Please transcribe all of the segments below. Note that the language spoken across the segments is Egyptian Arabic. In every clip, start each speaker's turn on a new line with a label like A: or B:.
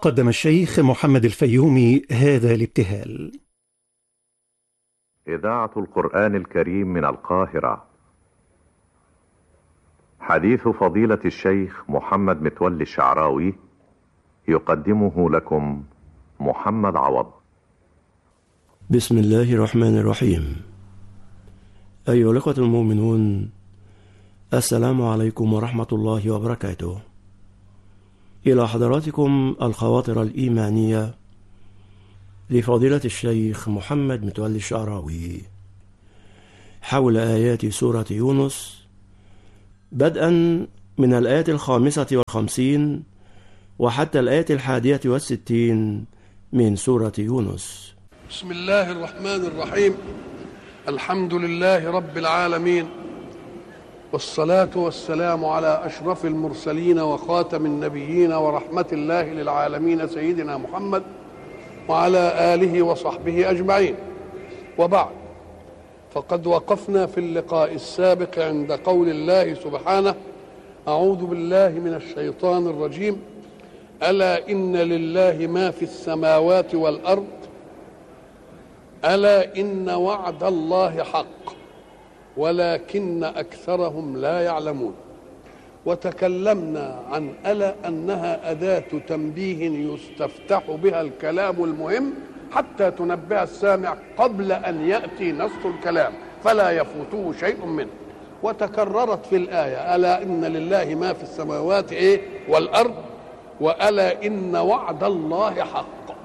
A: قدم الشيخ محمد الفيومي هذا الابتهال
B: إذاعة القرآن الكريم من القاهرة حديث فضيلة الشيخ محمد متولي الشعراوي يقدمه لكم محمد عوض
C: بسم الله الرحمن الرحيم أيها الأخوة المؤمنون السلام عليكم ورحمة الله وبركاته إلى حضراتكم الخواطر الإيمانية لفضيلة الشيخ محمد متولي الشعراوي حول آيات سورة يونس بدءا من الآية الخامسة والخمسين وحتى الآية الحادية والستين من سورة يونس
D: بسم الله الرحمن الرحيم الحمد لله رب العالمين والصلاة والسلام على أشرف المرسلين وخاتم النبيين ورحمة الله للعالمين سيدنا محمد وعلى آله وصحبه أجمعين وبعد فقد وقفنا في اللقاء السابق عند قول الله سبحانه أعوذ بالله من الشيطان الرجيم ألا إن لله ما في السماوات والأرض ألا إن وعد الله حق ولكن أكثرهم لا يعلمون وتكلمنا عن ألا أنها أداة تنبيه يستفتح بها الكلام المهم حتى تنبه السامع قبل أن يأتي نص الكلام فلا يفوته شيء منه وتكررت في الآية ألا إن لله ما في السماوات إيه والأرض وألا إن وعد الله حق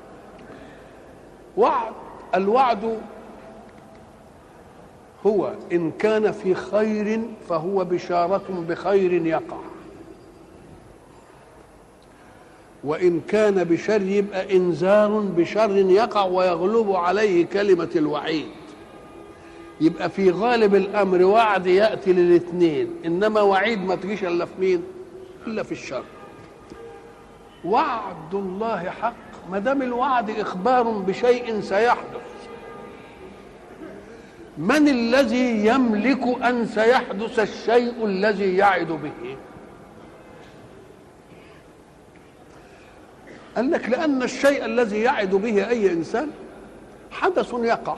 D: وعد الوعد هو إن كان في خير فهو بشارة بخير يقع وإن كان بشر يبقى إنذار بشر يقع ويغلب عليه كلمة الوعيد يبقى في غالب الأمر وعد يأتي للاثنين إنما وعيد ما تجيش إلا في مين؟ إلا في الشر وعد الله حق ما دام الوعد إخبار بشيء سيحدث من الذي يملك ان سيحدث الشيء الذي يعد به قال لك لان الشيء الذي يعد به اي انسان حدث يقع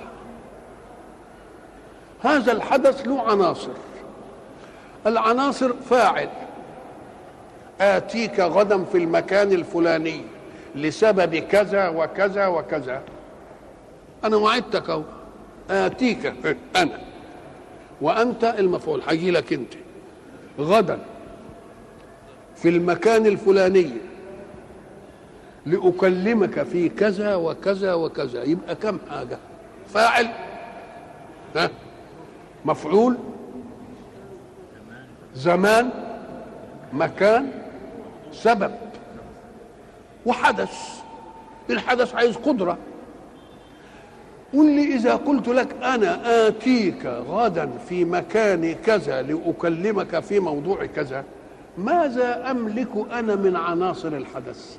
D: هذا الحدث له عناصر العناصر فاعل آتيك غدا في المكان الفلاني لسبب كذا وكذا وكذا أنا وعدتك أهو آتيك أنا وأنت المفعول هجي لك أنت غدا في المكان الفلاني لأكلمك في كذا وكذا وكذا يبقى كم حاجة فاعل ها مفعول زمان مكان سبب وحدث الحدث عايز قدره قل لي إذا قلت لك أنا آتيك غدا في مكان كذا لأكلمك في موضوع كذا ماذا أملك أنا من عناصر الحدث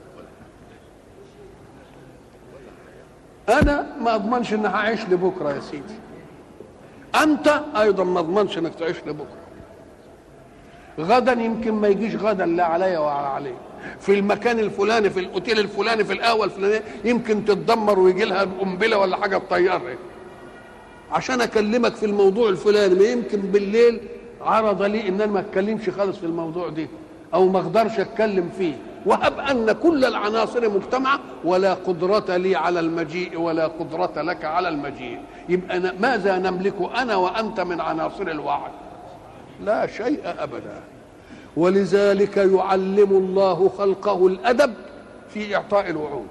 D: أنا ما أضمنش إن هعيش لبكرة يا سيدي أنت أيضا ما أضمنش إنك تعيش لبكرة غدا يمكن ما يجيش غدا لا عليا ولا عليك في المكان الفلاني في الاوتيل الفلاني في القهوه الفلانيه يمكن تتدمر ويجي لها قنبله ولا حاجه تطيرها عشان اكلمك في الموضوع الفلاني ما يمكن بالليل عرض لي ان انا ما اتكلمش خالص في الموضوع ده او ما اقدرش اتكلم فيه وهب ان كل العناصر مجتمعه ولا قدره لي على المجيء ولا قدره لك على المجيء يبقى ماذا نملك انا وانت من عناصر الوعد لا شيء ابدا ولذلك يعلم الله خلقه الادب في اعطاء الوعود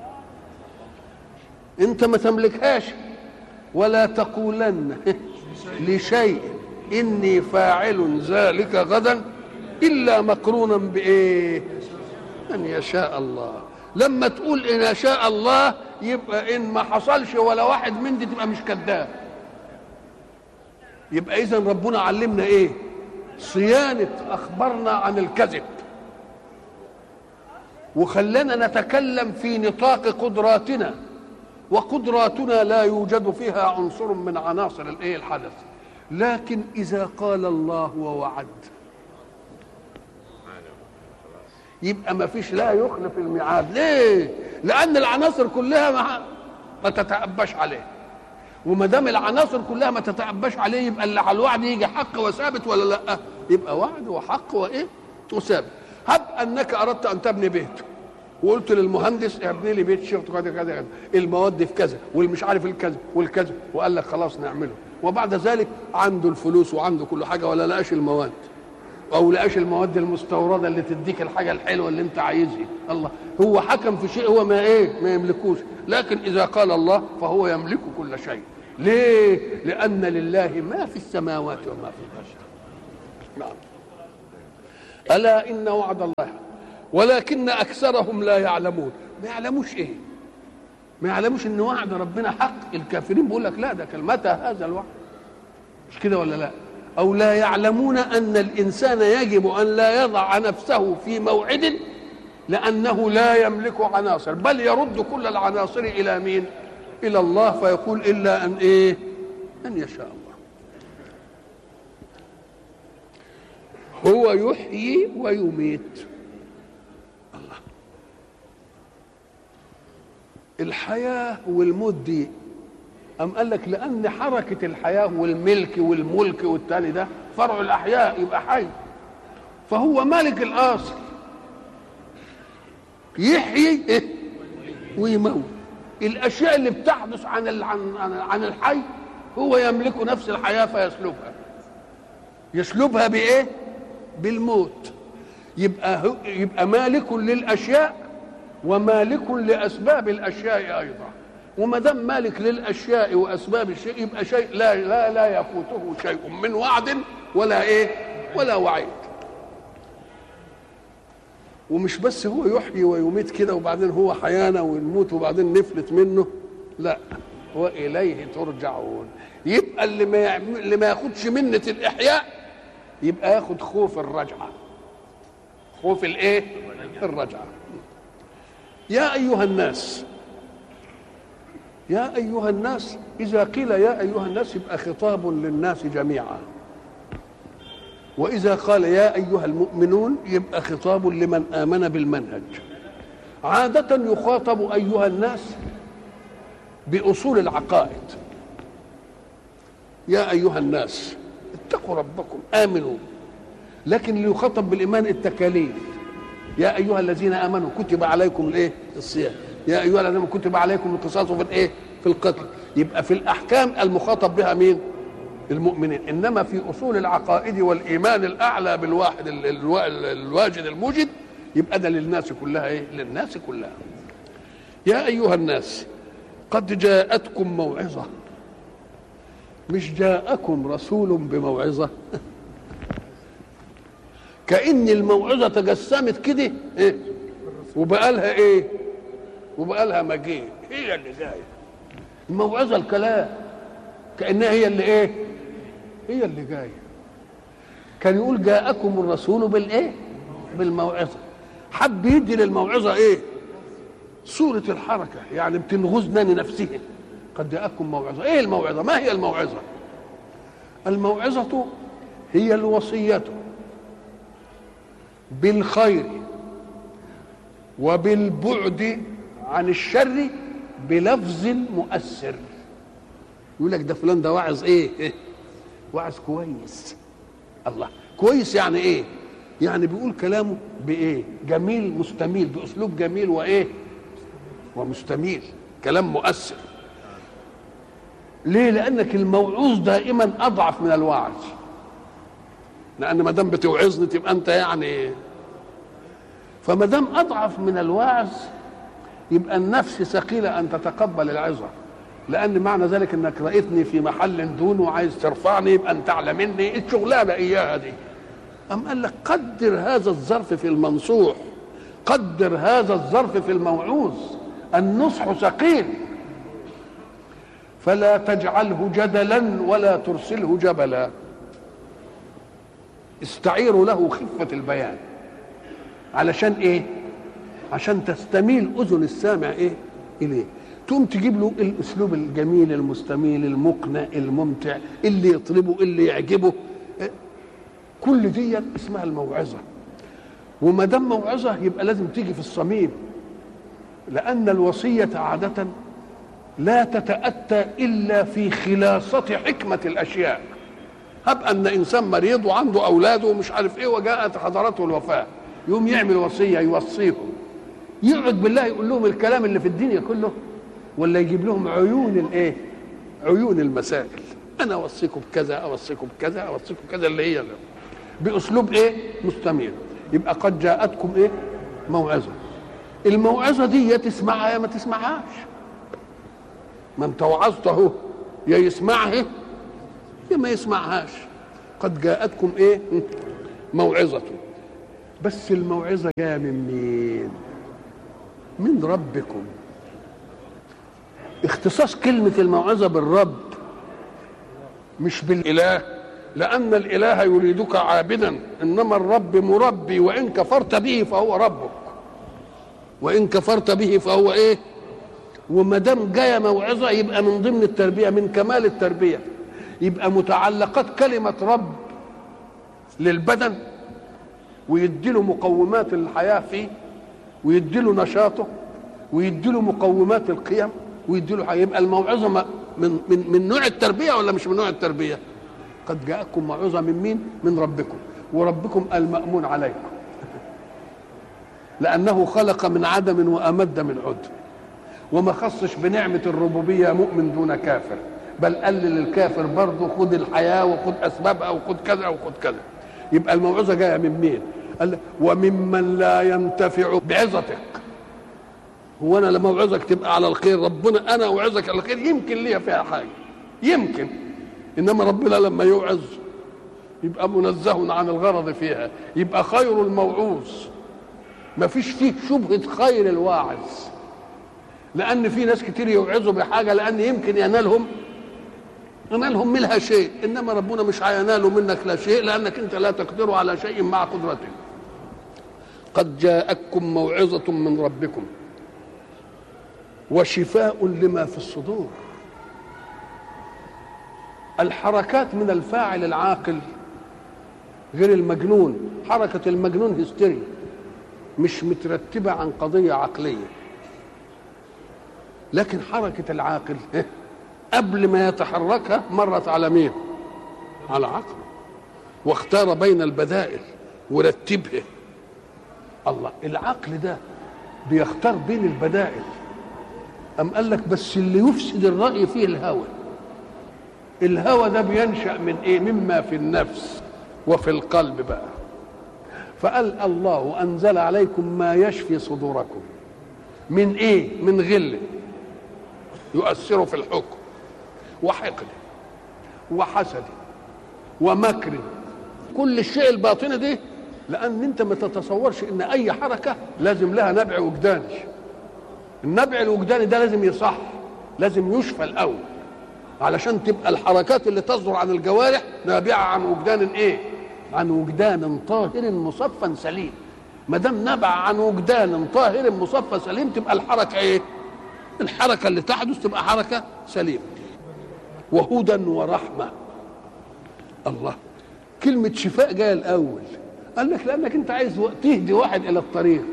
D: انت ما تملكهاش ولا تقولن لشيء اني فاعل ذلك غدا الا مقرونا بايه ان يشاء الله لما تقول ان يشاء الله يبقى ان ما حصلش ولا واحد من دي تبقى مش كذاب يبقى اذا ربنا علمنا ايه صيانة أخبارنا عن الكذب وخلانا نتكلم في نطاق قدراتنا وقدراتنا لا يوجد فيها عنصر من عناصر الايه الحدث لكن اذا قال الله ووعد يبقى ما فيش لا يخلف الميعاد ليه لان العناصر كلها ما, ما تتأباش عليه وما دام العناصر كلها ما تتأباش عليه يبقى اللي على الوعد يجي حق وثابت ولا لا يبقى وعد وحق وايه وثابت هب انك اردت ان تبني بيت وقلت للمهندس ابني لي بيت شرط كذا كذا كذا المواد في كذا والمش عارف الكذا والكذا وقال لك خلاص نعمله وبعد ذلك عنده الفلوس وعنده كل حاجه ولا لقاش المواد او لقاش المواد المستورده اللي تديك الحاجه الحلوه اللي انت عايزها الله هو حكم في شيء هو ما ايه ما يملكوش لكن اذا قال الله فهو يملك كل شيء ليه لان لله ما في السماوات وما في الارض نعم الا ان وعد الله ولكن اكثرهم لا يعلمون ما يعلموش ايه ما يعلموش ان وعد ربنا حق الكافرين بيقول لك لا ده كان متى هذا الوعد مش كده ولا لا او لا يعلمون ان الانسان يجب ان لا يضع نفسه في موعد لانه لا يملك عناصر بل يرد كل العناصر الى مين الى الله فيقول الا ان ايه ان يشاء الله هو يحيي ويميت الله الحياة والموت دي أم قال لك لأن حركة الحياة والملك والملك والتاني ده فرع الأحياء يبقى حي فهو مالك الأصل يحيي إيه؟ ويموت الأشياء اللي بتحدث عن ال- عن عن, عن الحي هو يملك نفس الحياة فيسلبها يسلبها بإيه؟ بالموت يبقى هو يبقى مالك للاشياء ومالك لاسباب الاشياء ايضا وما دام مالك للاشياء واسباب الشيء يبقى شيء لا لا لا يفوته شيء من وعد ولا ايه ولا وعيد ومش بس هو يحيي ويميت كده وبعدين هو حيانا ونموت وبعدين نفلت منه لا واليه ترجعون يبقى اللي ما يعم- اللي ما ياخدش منه الاحياء يبقى ياخد خوف الرجعه خوف الايه الرجعه يا ايها الناس يا ايها الناس اذا قيل يا ايها الناس يبقى خطاب للناس جميعا واذا قال يا ايها المؤمنون يبقى خطاب لمن امن بالمنهج عاده يخاطب ايها الناس باصول العقائد يا ايها الناس اتقوا ربكم امنوا لكن اللي يخاطب بالايمان التكاليف يا ايها الذين امنوا كتب عليكم الايه الصيام يا ايها الذين آمنوا كتب عليكم القصاص في الايه في القتل يبقى في الاحكام المخاطب بها مين المؤمنين انما في اصول العقائد والايمان الاعلى بالواحد ال- الوا- الواجد الموجد يبقى ده للناس كلها ايه للناس كلها يا ايها الناس قد جاءتكم موعظه مش جاءكم رسول بموعظه كأن الموعظة تجسمت كده إيه؟ وبقى لها إيه؟ وبقى لها مجيء هي اللي جاية الموعظة الكلام كأنها هي اللي إيه؟ هي اللي جاية كان يقول جاءكم الرسول بالإيه؟ بالموعظة حب يدي للموعظة إيه؟ صورة الحركة يعني بتنغزنا لنفسه قد جاءكم موعظة إيه الموعظة؟ ما هي الموعظة؟ الموعظة هي الوصية بالخير وبالبعد عن الشر بلفظ مؤثر يقول لك ده فلان ده واعظ ايه إيه؟ واعظ كويس الله كويس يعني ايه يعني بيقول كلامه بايه جميل مستميل باسلوب جميل وايه ومستميل كلام مؤثر ليه لانك الموعوظ دائما اضعف من الواعظ لان ما دام بتوعظني تبقى انت يعني فما دام اضعف من الواعظ يبقى النفس ثقيله ان تتقبل العظه لان معنى ذلك انك رايتني في محل دون وعايز ترفعني يبقى انت اعلى مني الشغلانه اياها دي ام قال لك قدر هذا الظرف في المنصوح قدر هذا الظرف في الموعوظ النصح ثقيل فلا تجعله جدلا ولا ترسله جبلا استعيروا له خفة البيان علشان ايه عشان تستميل اذن السامع ايه اليه تقوم تجيب له الاسلوب الجميل المستميل المقنع الممتع اللي يطلبه اللي يعجبه إيه؟ كل دي اسمها الموعظه وما دام موعظه يبقى لازم تيجي في الصميم لان الوصيه عاده لا تتاتى الا في خلاصه حكمه الاشياء هب ان انسان مريض وعنده اولاده ومش عارف ايه وجاءت حضرته الوفاه يقوم يعمل وصيه يوصيهم يقعد بالله يقول لهم الكلام اللي في الدنيا كله ولا يجيب لهم عيون الايه عيون المسائل انا اوصيكم بكذا اوصيكم بكذا اوصيكم بكذا اللي هي اللي. باسلوب ايه مستمر يبقى قد جاءتكم ايه موعظه الموعظه دي يا تسمعها يا ما تسمعهاش ما انت وعظت اهو يا يسمعها يا ما يسمعهاش قد جاءتكم ايه موعظه بس الموعظه جايه من مين من ربكم اختصاص كلمه الموعظه بالرب مش بالاله لان الاله يريدك عابدا انما الرب مربي وان كفرت به فهو ربك وان كفرت به فهو ايه وما دام جايه موعظه يبقى من ضمن التربيه من كمال التربيه يبقى متعلقات كلمه رب للبدن ويديله مقومات الحياه فيه ويديله نشاطه ويديله مقومات القيم ويديله حاجة. يبقى الموعظه من من من نوع التربيه ولا مش من نوع التربيه؟ قد جاءكم موعظه من مين؟ من ربكم وربكم المأمون عليكم لأنه خلق من عدم وأمد من عدم وما خصش بنعمة الربوبية مؤمن دون كافر بل قال للكافر برضه خد الحياة وخد أسبابها وخد كذا وخد كذا يبقى الموعظة جاية من مين؟ قال وممن لا ينتفع بعظتك هو انا لما اوعظك تبقى على الخير ربنا انا اوعظك على الخير يمكن ليا فيها حاجه يمكن انما ربنا لما يوعظ يبقى منزه عن الغرض فيها يبقى خير الموعوظ ما فيش فيه شبهة خير الواعظ لأن في ناس كتير يوعظوا بحاجة لأن يمكن ينالهم ينالهم منها شيء إنما ربنا مش هيناله منك لا شيء لأنك أنت لا تقدر على شيء مع قدرته قد جاءتكم موعظة من ربكم وشفاء لما في الصدور الحركات من الفاعل العاقل غير المجنون حركة المجنون هستيري مش مترتبة عن قضية عقلية لكن حركة العاقل قبل ما يتحركها مرت على مين على عقله واختار بين البدائل ورتبها الله العقل ده بيختار بين البدائل أم قال لك بس اللي يفسد الرأي فيه الهوى الهوى ده بينشأ من ايه مما في النفس وفي القلب بقى فقال الله أنزل عليكم ما يشفي صدوركم من ايه من غل يؤثر في الحكم وحقد وحسد ومكر كل الشيء الباطني دي لان انت ما تتصورش ان اي حركه لازم لها نبع وجداني النبع الوجداني ده لازم يصح لازم يشفى الاول علشان تبقى الحركات اللي تصدر عن الجوارح نابعه عن وجدان ايه عن وجدان طاهر مصفى سليم ما دام نبع عن وجدان طاهر مصفى سليم تبقى الحركه ايه الحركه اللي تحدث تبقى حركه سليمه وهدى ورحمه الله كلمه شفاء جايه الاول قال لك لانك انت عايز تهدي واحد الى الطريق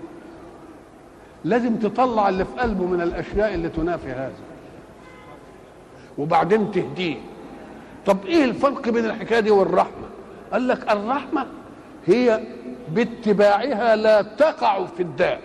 D: لازم تطلع اللي في قلبه من الاشياء اللي تنافي هذا وبعدين تهديه طب ايه الفرق بين الحكايه دي والرحمه قال لك الرحمه هي باتباعها لا تقع في الداء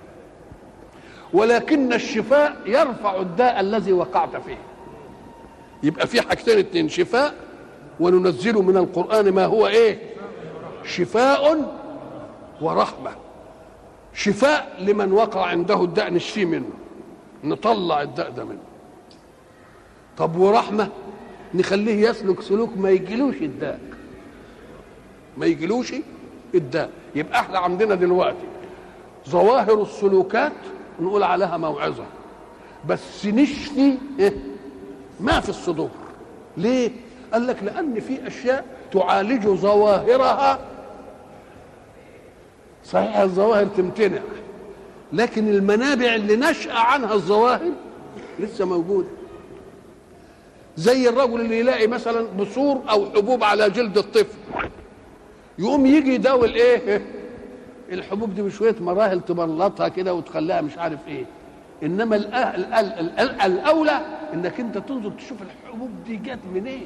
D: ولكن الشفاء يرفع الداء الذي وقعت فيه يبقى في حاجتين اتنين شفاء وننزل من القرآن ما هو ايه شفاء ورحمة شفاء لمن وقع عنده الداء نشفيه منه نطلع الداء ده منه طب ورحمة نخليه يسلك سلوك ما يجيلوش الداء ما يجيلوش الداء يبقى احنا عندنا دلوقتي ظواهر السلوكات نقول عليها موعظة بس نشفي إيه؟ ما في الصدور ليه قال لك لأن في أشياء تعالج ظواهرها صحيح الظواهر تمتنع لكن المنابع اللي نشأ عنها الظواهر لسه موجودة زي الرجل اللي يلاقي مثلا بثور أو حبوب على جلد الطفل يقوم يجي يداوي الايه الحبوب دي بشويه مراحل تبلطها كده وتخليها مش عارف ايه انما الأ- ال- ال- ال- الاولى انك انت تنظر تشوف الحبوب دي جت منين إيه؟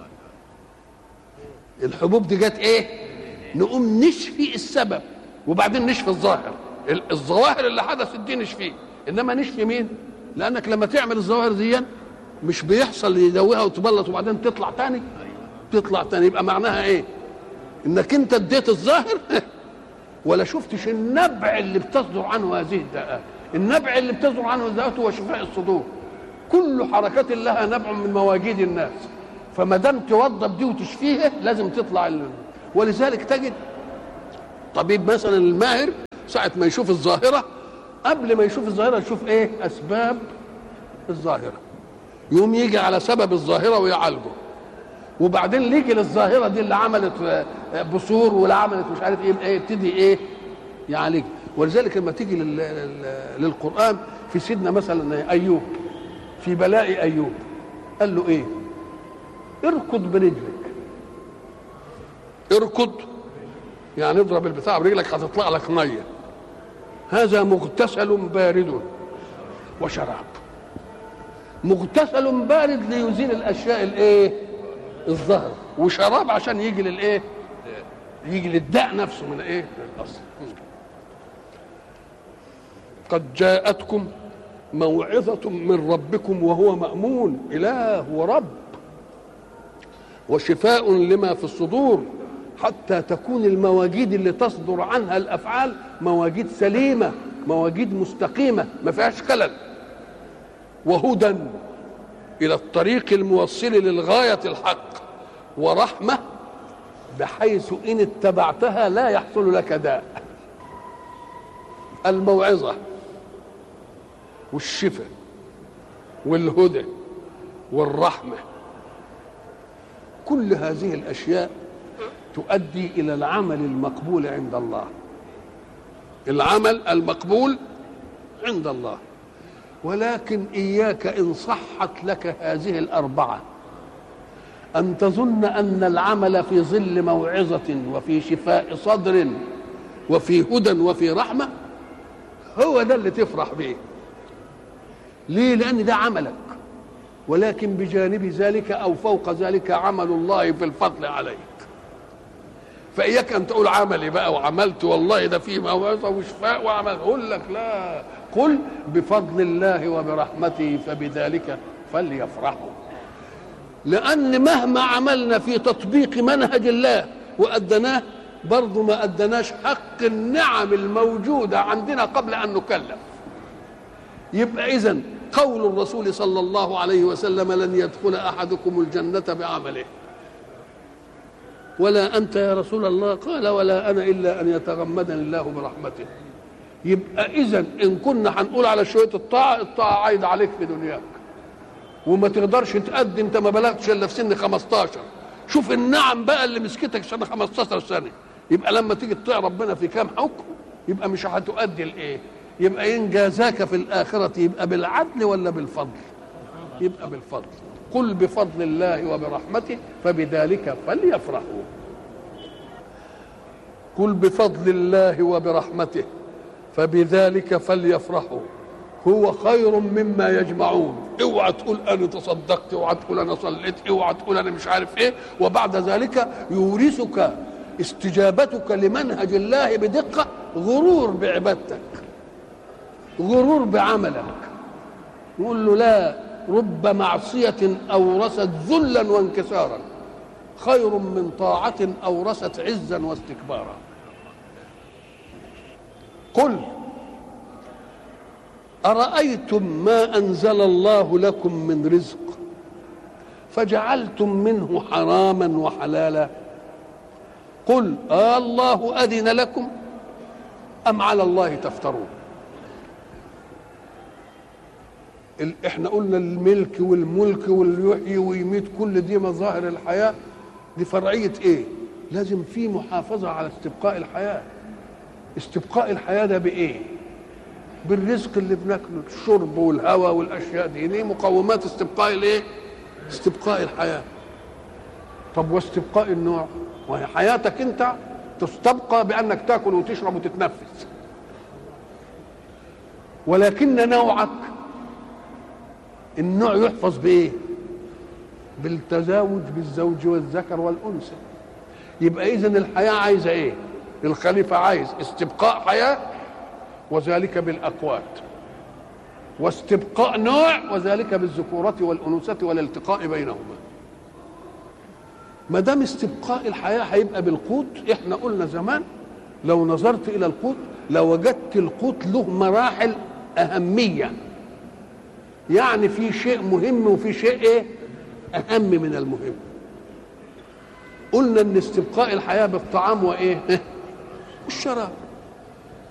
D: الحبوب دي جت ايه نقوم نشفي السبب وبعدين نشفي الظاهر ال- الظواهر اللي حدثت دي نشفيه انما نشفي مين لانك لما تعمل الظواهر دي مش بيحصل يدويها وتبلط وبعدين تطلع تاني تطلع تاني يبقى معناها ايه انك انت اديت الظاهر ولا شفتش النبع اللي بتصدر عنه هذه الدقات النبع اللي بتصدر عنه الدقات هو شفاء الصدور كل حركات لها نبع من مواجيد الناس فما دام توضب دي وتشفيها لازم تطلع ال... ولذلك تجد طبيب مثلا الماهر ساعة ما يشوف الظاهرة قبل ما يشوف الظاهرة يشوف ايه أسباب الظاهرة يقوم يجي على سبب الظاهرة ويعالجه وبعدين يجي للظاهرة دي اللي عملت آه، بثور واللي عملت مش عارف ايه ايه يبتدي ايه يعالج ولذلك لما تيجي لل- لل- للقرآن في سيدنا مثلا أيوب في بلاء أيوب قال له ايه اركض برجلك اركض يعني اضرب البتاع برجلك هتطلع لك ميه هذا مغتسل بارد وشراب مغتسل بارد ليزيل الاشياء الايه الظهر وشراب عشان يجي للايه يجي للداء نفسه من ايه من الاصل قد جاءتكم موعظة من ربكم وهو مأمون إله ورب وشفاء لما في الصدور حتى تكون المواجيد اللي تصدر عنها الافعال مواجيد سليمه مواجيد مستقيمه ما فيهاش خلل وهدى الى الطريق الموصل للغايه الحق ورحمه بحيث ان اتبعتها لا يحصل لك داء الموعظه والشفاء والهدى والرحمه كل هذه الاشياء تؤدي الى العمل المقبول عند الله العمل المقبول عند الله ولكن اياك ان صحت لك هذه الاربعه ان تظن ان العمل في ظل موعظه وفي شفاء صدر وفي هدى وفي رحمه هو ده اللي تفرح به ليه لان ده عملك ولكن بجانب ذلك او فوق ذلك عمل الله في الفضل عليك فاياك ان تقول عملي بقى وعملت والله ده فيه موعظه وشفاء وعمل اقول لك لا قل بفضل الله وبرحمته فبذلك فليفرحوا لان مهما عملنا في تطبيق منهج الله وادناه برضه ما ادناش حق النعم الموجوده عندنا قبل ان نكلف يبقى اذا قول الرسول صلى الله عليه وسلم لن يدخل احدكم الجنه بعمله ولا انت يا رسول الله قال ولا انا الا ان يتغمدني الله برحمته يبقى اذا ان كنا هنقول على شويه الطاعه الطاعه عايده عليك في دنياك وما تقدرش تأدي انت ما بلغتش الا في سن 15 شوف النعم بقى اللي مسكتك سنه 15 سنه يبقى لما تيجي تطيع ربنا في كام حكم يبقى مش هتؤدي الايه يبقى ان جازاك في الاخره يبقى بالعدل ولا بالفضل يبقى بالفضل قل بفضل الله وبرحمته فبذلك فليفرحوا قل بفضل الله وبرحمته فبذلك فليفرحوا هو خير مما يجمعون اوعى تقول انا تصدقت اوعى تقول انا صليت اوعى تقول انا مش عارف ايه وبعد ذلك يورثك استجابتك لمنهج الله بدقه غرور بعبادتك غرور بعملك يقول له لا رب معصية أورثت ذلا وانكسارا خير من طاعة أورثت عزا واستكبارا قل أرأيتم ما أنزل الله لكم من رزق فجعلتم منه حراما وحلالا قل آه الله أذن لكم أم على الله تفترون ال- احنا قلنا الملك والملك واليحيي ويميت كل دي مظاهر الحياة دي فرعية ايه لازم في محافظة على استبقاء الحياة استبقاء الحياة ده بايه بالرزق اللي بناكله الشرب والهواء والاشياء دي دي مقومات استبقاء الايه استبقاء الحياة طب واستبقاء النوع وهي حياتك انت تستبقى بانك تاكل وتشرب وتتنفس ولكن نوعك النوع يحفظ بايه بالتزاوج بالزوج والذكر والانثى يبقى اذا الحياه عايزه ايه الخليفه عايز استبقاء حياه وذلك بالاقوات واستبقاء نوع وذلك بالذكورة والأنوثة والالتقاء بينهما ما دام استبقاء الحياة هيبقى بالقوت احنا قلنا زمان لو نظرت إلى القوت لوجدت القوت له مراحل أهمية يعني في شيء مهم وفي شيء ايه أهم من المهم قلنا ان استبقاء الحياة بالطعام وايه والشراب